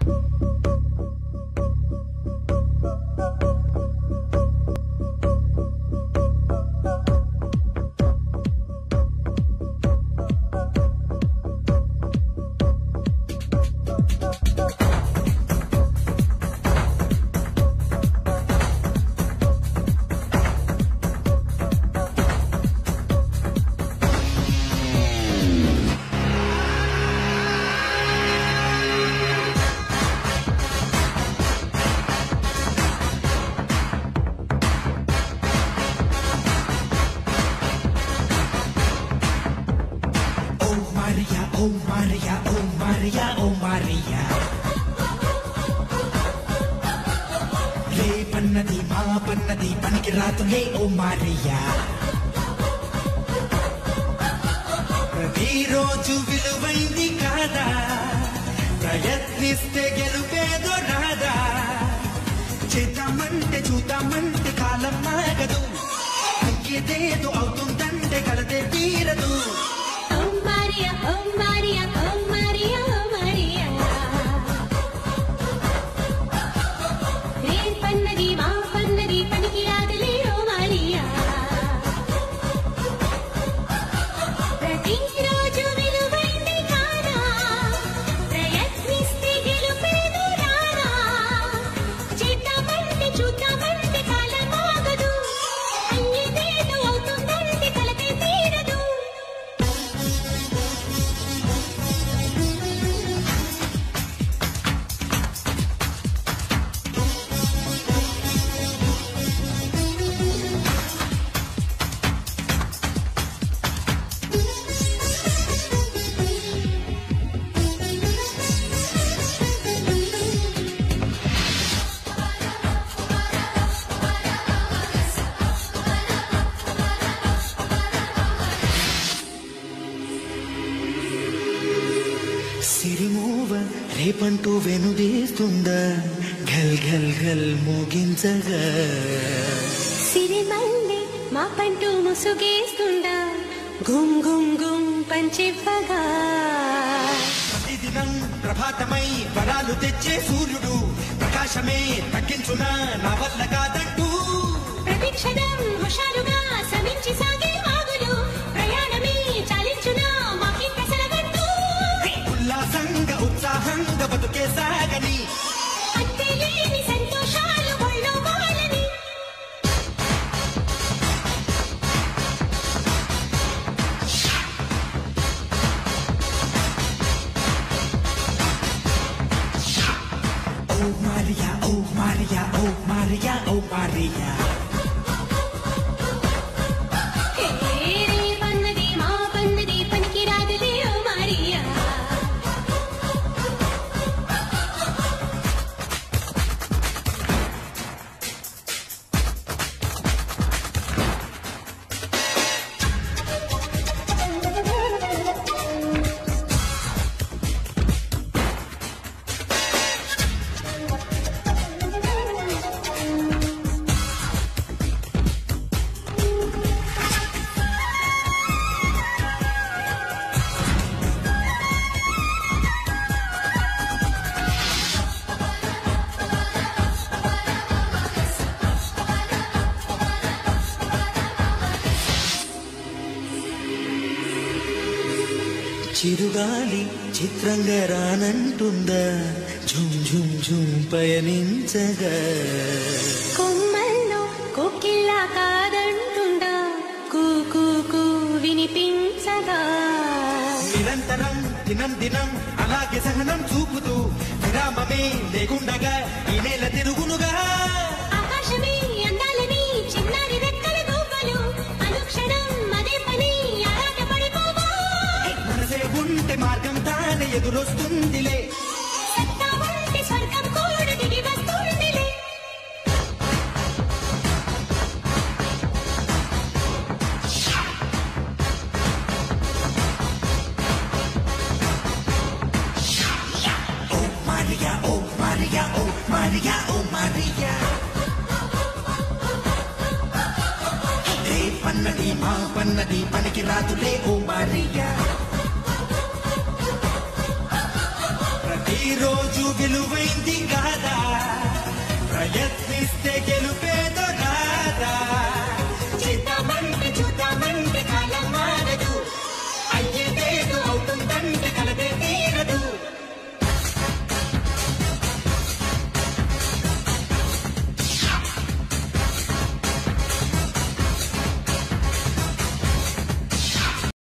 Oh Maria, oh Maria, oh Maria, oh Maria. రేపన్నది మా పన్నది పనికి రాతులే ఓ మారియా ప్రతిరోజు విలువైంది కాదా ప్రయత్నిస్తే గెలుపేదో రాదా చేద్దామంటే చూద్దామంటే కాలం మాగదు అగ్గేదేదో అవుతుందంటే కలదే తీరదు Oh Maria, oh Maria, oh Maria, oh Maria. రేపన్నది మా పన్నది పనికి రాదులే ఓ Maria. ప్రతిరోజు విలువైంది కాదా ప్రయత్నిస్తే గెలుపేదో రాదా చేద్దామంటే చూద్దామంటే కాలం ఆగదు అయ్యేదేదో అవుతుందంటే కలతే తీరదు సిరిమూవ రేపంటూ వెనుదీస్తుందా ఘల్ ఘల్ ఘల్ మోగించగా సిరిమల్లె మా పంటూ ముసుగేస్తుండా గుమ్ గుమ్ గుమ్ పంచివ్వగా ప్రతిదినం ప్రభాతమై వరాలు తెచ్చే సూర్యుడు ప్రకాశమే తగ్గించున నా వల్ల కాదంటూ ప్రతిక్షణం హుషారుగా సమించి సాగే వాగులు ప్రయాణమే చాలించునా మాకి ప్రసరగట్టు ఉల్లాసంగా ఉత్సాహంగా బతుకే సాగని అంతేలేని సంతోషాలు ఒళ్ళో వాలని ఓ మారియా ఓ మారియా ఓ మారియా ఓ మారియా హే రేపన్నది మా పన్నది పనికి రాదులే ఓ మారియా చిరుగాలి చిత్రంగా రానంటుందా ఝుమ్ ఝుమ్ ఝుమ్ పయనించగా కొమ్మల్లో కోకిల్ల కాదంటుండా కూ కూ కూ వినిపించగా నిరంతరం దినం దినం అలాగే సహనం చూపుతూ విరామమే లేకుండగా ఈ నేల తిరుగునుగా ఆకాశమే అందాలని చిన్నారి రెక్కల దూపలు అనుక్షణం అదే పని ఆరాట పడిపోవా మనసే ఉంటే మార్గం తానే ఎదురొస్తుందిలే సత్తా ఉంటే స్వర్గం కూడా దిగి వస్తుందిలే ఓ మారియా ఓ మారియా ఓ మారియా ఓ మారియా రే పన్నది మా పన్నది పనికి రాదులే ఓ మారియా ప్రతి ప్రతిరోజు విలువైంది కాదా ప్రయత్నిస్తే గెలుపేదో